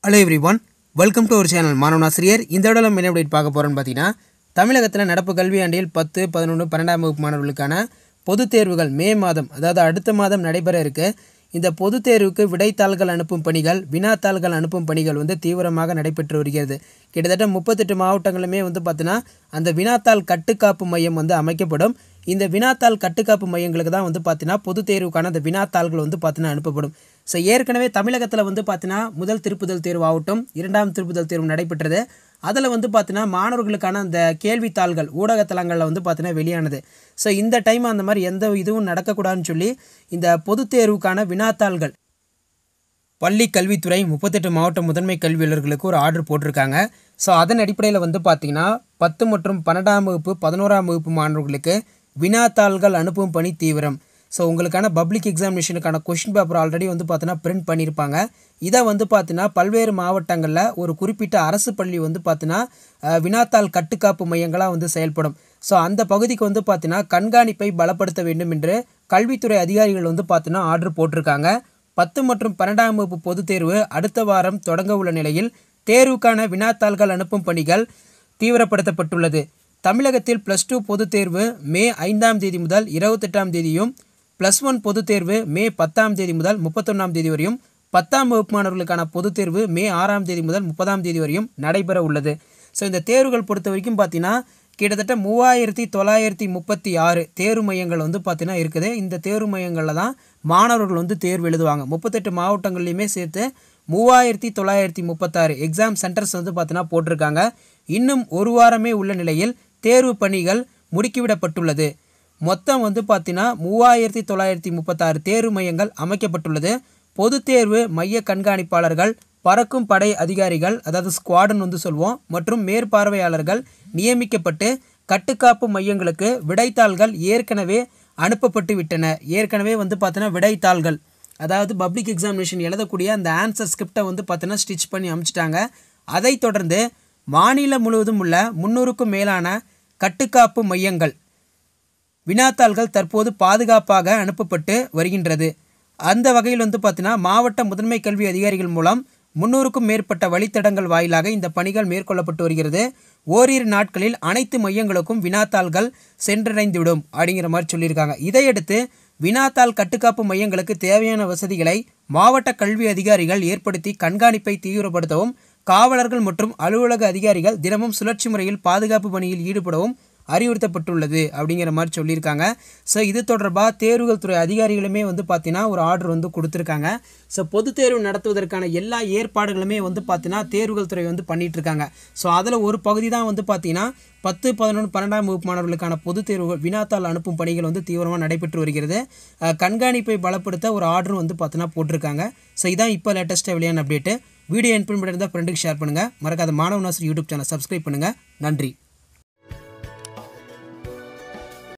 hello everyone welcome to ஒரு channel மாணவனாசிரியர் இந்த விட நம்ம என்ன update பார்க்க போகிறோம்னு பார்த்தீங்கன்னா தமிழகத்தில் நடப்பு கல்வியாண்டில் பத்து பதினொன்று பன்னெண்டாம் வகுப்பு மாணவர்களுக்கான பொதுத் தேர்வுகள் மே மாதம் அதாவது அடுத்த மாதம் நடைபெற இருக்கு இந்த பொதுத் தேர்வுக்கு விடைத்தாள்கள் அனுப்பும் பணிகள் வினாத்தாள்கள் அனுப்பும் பணிகள் வந்து தீவிரமாக நடைபெற்று வருகிறது கிட்டத்தட்ட முப்பத்தெட்டு மாவட்டங்களுமே வந்து பார்த்தீங்கன்னா அந்த வினாத்தாள் கட்டுக்காப்பு மையம் வந்து அமைக்கப்படும் இந்த வினாத்தாள் கட்டுக்காப்பு மையங்களுக்கு தான் வந்து பார்த்தீங்கன்னா பொதுத் தேர்வுக்கான அந்த வினாத்தாள்கள் வந்து பார்த்தீங்கன்னா அனுப்பப்படும் ஸோ ஏற்கனவே தமிழகத்தில் வந்து பார்த்தீங்கன்னா முதல் திருப்புதல் தேர்வு ஆகட்டும் இரண்டாம் திருப்புதல் தேர்வு நடைபெற்றது அதில் வந்து பார்த்தீங்கன்னா மாணவர்களுக்கான அந்த கேள்வித்தாள்கள் ஊடகத்தலங்களில் வந்து பார்த்தீங்கன்னா வெளியானது ஸோ இந்த டைம் அந்த மாதிரி எந்த இதுவும் நடக்கக்கூடாதுன்னு சொல்லி இந்த பொதுத் தேர்வுக்கான வினாத்தாள்கள் பள்ளி கல்வித்துறை முப்பத்தெட்டு மாவட்ட முதன்மை கல்வியாளர்களுக்கு ஒரு ஆர்டர் போட்டிருக்காங்க ஸோ அதன் அடிப்படையில் வந்து பார்த்தீங்கன்னா பத்து மற்றும் பன்னெண்டாம் வகுப்பு பதினோராம் வகுப்பு மாணவர்களுக்கு வினாத்தாள்கள் அனுப்பும் பணி தீவிரம் ஸோ உங்களுக்கான பப்ளிக் எக்ஸாமினேஷனுக்கான கொஷின் பேப்பர் ஆல்ரெடி வந்து பார்த்தீங்கன்னா பிரிண்ட் பண்ணியிருப்பாங்க இதை வந்து பார்த்தீங்கன்னா பல்வேறு மாவட்டங்களில் ஒரு குறிப்பிட்ட அரசு பள்ளி வந்து பார்த்தீங்கன்னா அஹ், வினாத்தாள் கட்டுக்காப்பு மையங்களாக வந்து செயல்படும் ஸோ அந்த பகுதிக்கு வந்து பார்த்தீங்கன்னா கண்காணிப்பை பலப்படுத்த வேண்டும் என்று கல்வித்துறை அதிகாரிகள் வந்து பார்த்தீங்கன்னா ஆர்டர் போட்டிருக்காங்க பத்து மற்றும் பன்னெண்டாம் வகுப்பு பொதுத் தேர்வு அடுத்த வாரம் தொடங்க உள்ள நிலையில் தேர்வுக்கான வினாத்தாள்கள் அனுப்பும் பணிகள் தீவிரப்படுத்தப்பட்டுள்ளது தமிழகத்தில் ப்ளஸ் டூ பொதுத் தேர்வு மே ஐந்தாம் தேதி முதல் இருபத்தெட்டாம் தேதியும் ப்ளஸ் ஒன் பொதுத் தேர்வு மே பத்தாம் தேதி முதல் முப்பத்தொன்னாம் தேதி வரையும் பத்தாம் வகுப்பு மாணவர்களுக்கான பொதுத் தேர்வு மே ஆறாம் தேதி முதல் முப்பதாம் தேதி வரையும் நடைபெற உள்ளது ஸோ இந்த தேர்வுகள் பொறுத்த வரைக்கும் பார்த்தீங்கன்னா கிட்டத்தட்ட மூவாயிரத்தி தொள்ளாயிரத்தி முப்பத்தி ஆறு தேர்வு மையங்கள் வந்து பார்த்தீங்கன்னா இருக்குது இந்த தேர்வு மையங்களில் தான் மாணவர்கள் வந்து தேர்வு எழுதுவாங்க முப்பத்தெட்டு மாவட்டங்கள்லையுமே சேர்த்து மூவாயிரத்தி தொள்ளாயிரத்தி முப்பத்தாறு எக்ஸாம் சென்டர்ஸ் வந்து பார்த்தீங்கன்னா போட்டிருக்காங்க இன்னும் ஒரு வாரமே உள்ள நிலையில் தேர்வு பணிகள் முடுக்கிவிடப்பட்டுள்ளது மொத்தம் வந்து பார்த்தீங்கன்னா மூவாயிரத்தி தொள்ளாயிரத்தி முப்பத்தாறு தேர்வு மையங்கள் அமைக்கப்பட்டுள்ளது பொதுத் தேர்வு மைய கண்காணிப்பாளர்கள் பறக்கும் படை அதிகாரிகள் அதாவது ஸ்குவாடன் வந்து சொல்வோம் மற்றும் மேற்பார்வையாளர்கள் நியமிக்கப்பட்டு கட்டுக்காப்பு மையங்களுக்கு விடைத்தாள்கள் ஏற்கனவே அனுப்பப்பட்டு விட்டன ஏற்கனவே வந்து பார்த்தீங்கன்னா விடைத்தாள்கள் அதாவது பப்ளிக் எக்ஸாமினேஷன் எழுதக்கூடிய அந்த ஆன்சர் ஸ்கிரிப்டை வந்து பார்த்தீங்கன்னா ஸ்டிச் பண்ணி அனுப்பிச்சிட்டாங்க அதைத் தொடர்ந்து மாநிலம் முழுவதும் உள்ள முன்னூறுக்கும் மேலான கட்டுக்காப்பு மையங்கள் வினாத்தாள்கள் தற்போது பாதுகாப்பாக அனுப்பப்பட்டு வருகின்றது அந்த வகையில் வந்து பார்த்தீங்கன்னா மாவட்ட முதன்மை கல்வி அதிகாரிகள் மூலம் முன்னூறுக்கும் மேற்பட்ட வழித்தடங்கள் வாயிலாக இந்த பணிகள் மேற்கொள்ளப்பட்டு வருகிறது ஓரிரு நாட்களில் அனைத்து மையங்களுக்கும் வினாத்தாள்கள் சென்றடைந்துவிடும் அப்படிங்கிற மாதிரி சொல்லியிருக்காங்க இதையடுத்து வினாத்தாள் கட்டுக்காப்பு மையங்களுக்கு தேவையான வசதிகளை மாவட்ட கல்வி அதிகாரிகள் ஏற்படுத்தி கண்காணிப்பை தீவிரப்படுத்தவும் காவலர்கள் மற்றும் அலுவலக அதிகாரிகள் தினமும் சுழற்சி முறையில் பாதுகாப்பு பணியில் ஈடுபடவும் அறிவுறுத்தப்பட்டுள்ளது அப்படிங்கிற மாதிரி சொல்லியிருக்காங்க ஸோ இது தொடர்பாக தேர்வுகள் துறை அதிகாரிகளுமே வந்து பார்த்தீங்கன்னா ஒரு ஆர்டர் வந்து கொடுத்துருக்காங்க ஸோ பொதுத் தேர்வு நடத்துவதற்கான எல்லா ஏற்பாடுகளுமே வந்து பார்த்தீங்கன்னா தேர்வுகள் துறை வந்து பண்ணிட்டு இருக்காங்க ஸோ அதில் ஒரு பகுதி தான் வந்து பார்த்தீங்கன்னா பத்து பதினொன்று பன்னெண்டாம் வகுப்பு மாணவர்களுக்கான பொதுத் தேர்வுகள் வினாத்தாள் அனுப்பும் பணிகள் வந்து தீவிரமாக நடைபெற்று வருகிறது அஹ், கண்காணிப்பை பலப்படுத்த ஒரு ஆர்டர் வந்து பார்த்தீங்கன்னா போட்டிருக்காங்க ஸோ இதான் இப்போ லேட்டஸ்ட்டாக வெளியான அப்டேட்டு வீடியோ இன்ஃபர்மேட் இருந்தால் ஃப்ரெண்டுக்கு ஷேர் பண்ணுங்கள் மறக்காத மாணவ நாசர் யூடியூப் சேனல் சப்ஸ்கிரைப் பண்ணுங்கள் நன்றி